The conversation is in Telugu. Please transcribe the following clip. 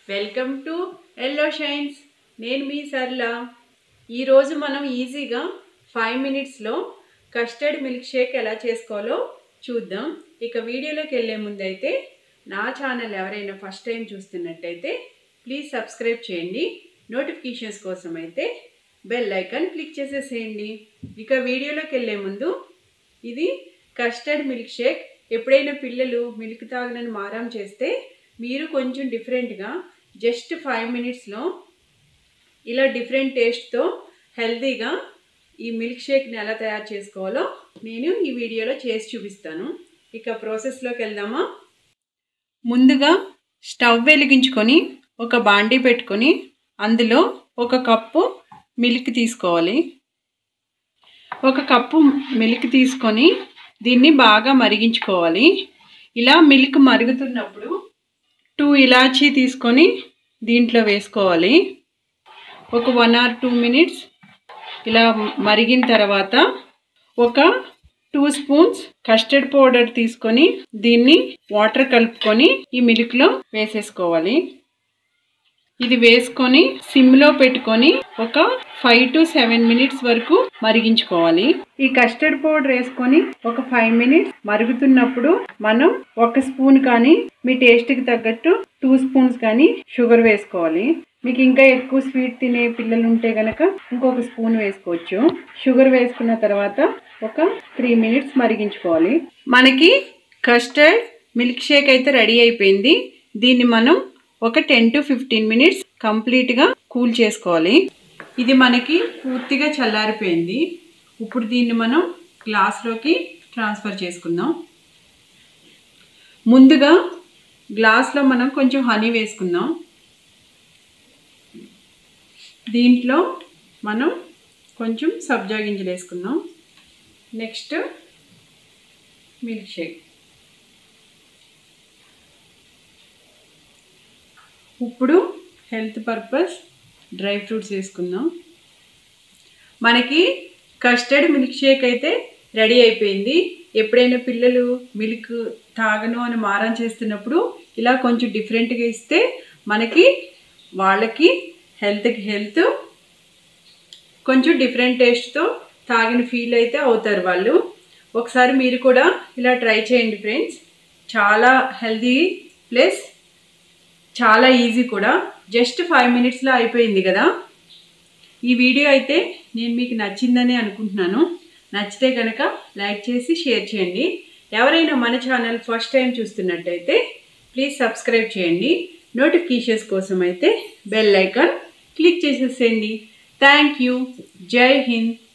వెల్కమ్ టు ఎల్లో షైన్స్ నేను మీ సర్ల ఈరోజు మనం ఈజీగా ఫైవ్ మినిట్స్లో కస్టర్డ్ మిల్క్ షేక్ ఎలా చేసుకోవాలో చూద్దాం ఇక వీడియోలోకి వెళ్ళే ముందైతే నా ఛానల్ ఎవరైనా ఫస్ట్ టైం చూస్తున్నట్టయితే ప్లీజ్ సబ్స్క్రైబ్ చేయండి నోటిఫికేషన్స్ కోసం అయితే బెల్ ఐకాన్ క్లిక్ చేసేసేయండి ఇక వీడియోలోకి వెళ్ళే ముందు ఇది కస్టర్డ్ మిల్క్ షేక్ ఎప్పుడైనా పిల్లలు మిల్క్ తాగనని మారం చేస్తే మీరు కొంచెం డిఫరెంట్గా జస్ట్ ఫైవ్ మినిట్స్లో ఇలా డిఫరెంట్ టేస్ట్తో హెల్తీగా ఈ మిల్క్ షేక్ని ఎలా తయారు చేసుకోవాలో నేను ఈ వీడియోలో చేసి చూపిస్తాను ఇక ప్రాసెస్లోకి వెళ్దామా ముందుగా స్టవ్ వెలిగించుకొని ఒక బాండీ పెట్టుకొని అందులో ఒక కప్పు మిల్క్ తీసుకోవాలి ఒక కప్పు మిల్క్ తీసుకొని దీన్ని బాగా మరిగించుకోవాలి ఇలా మిల్క్ మరుగుతున్నప్పుడు టూ ఇలాచీ తీసుకొని దీంట్లో వేసుకోవాలి ఒక వన్ ఆర్ టూ మినిట్స్ ఇలా మరిగిన తర్వాత ఒక టూ స్పూన్స్ కస్టర్డ్ పౌడర్ తీసుకొని దీన్ని వాటర్ కలుపుకొని ఈ మిల్క్లో వేసేసుకోవాలి ఇది వేసుకొని సిమ్లో పెట్టుకొని ఒక ఫైవ్ టు సెవెన్ మినిట్స్ వరకు మరిగించుకోవాలి ఈ కస్టర్డ్ పౌడర్ వేసుకొని ఒక ఫైవ్ మినిట్స్ మరుగుతున్నప్పుడు మనం ఒక స్పూన్ కానీ మీ టేస్ట్కి తగ్గట్టు టూ స్పూన్స్ కానీ షుగర్ వేసుకోవాలి మీకు ఇంకా ఎక్కువ స్వీట్ తినే పిల్లలు ఉంటే గనక ఇంకొక స్పూన్ వేసుకోవచ్చు షుగర్ వేసుకున్న తర్వాత ఒక త్రీ మినిట్స్ మరిగించుకోవాలి మనకి కస్టర్డ్ మిల్క్ షేక్ అయితే రెడీ అయిపోయింది దీన్ని మనం ఒక టెన్ టు ఫిఫ్టీన్ మినిట్స్ కంప్లీట్గా కూల్ చేసుకోవాలి ఇది మనకి పూర్తిగా చల్లారిపోయింది ఇప్పుడు దీన్ని మనం గ్లాస్లోకి ట్రాన్స్ఫర్ చేసుకుందాం ముందుగా గ్లాస్లో మనం కొంచెం హనీ వేసుకుందాం దీంట్లో మనం కొంచెం సబ్జా గింజలు వేసుకుందాం నెక్స్ట్ మిల్క్ షేక్ ఇప్పుడు హెల్త్ పర్పస్ డ్రై ఫ్రూట్స్ వేసుకుందాం మనకి కస్టర్డ్ మిల్క్ షేక్ అయితే రెడీ అయిపోయింది ఎప్పుడైనా పిల్లలు మిల్క్ తాగను అని మారం చేస్తున్నప్పుడు ఇలా కొంచెం డిఫరెంట్గా ఇస్తే మనకి వాళ్ళకి హెల్త్కి హెల్త్ కొంచెం డిఫరెంట్ టేస్ట్తో తాగిన ఫీల్ అయితే అవుతారు వాళ్ళు ఒకసారి మీరు కూడా ఇలా ట్రై చేయండి ఫ్రెండ్స్ చాలా హెల్తీ ప్లస్ చాలా ఈజీ కూడా జస్ట్ ఫైవ్ మినిట్స్లో అయిపోయింది కదా ఈ వీడియో అయితే నేను మీకు నచ్చిందని అనుకుంటున్నాను నచ్చితే కనుక లైక్ చేసి షేర్ చేయండి ఎవరైనా మన ఛానల్ ఫస్ట్ టైం చూస్తున్నట్టయితే ప్లీజ్ సబ్స్క్రైబ్ చేయండి నోటిఫికేషన్స్ కోసం అయితే బెల్ ఐకాన్ క్లిక్ చేసేసేయండి థ్యాంక్ యూ జై హింద్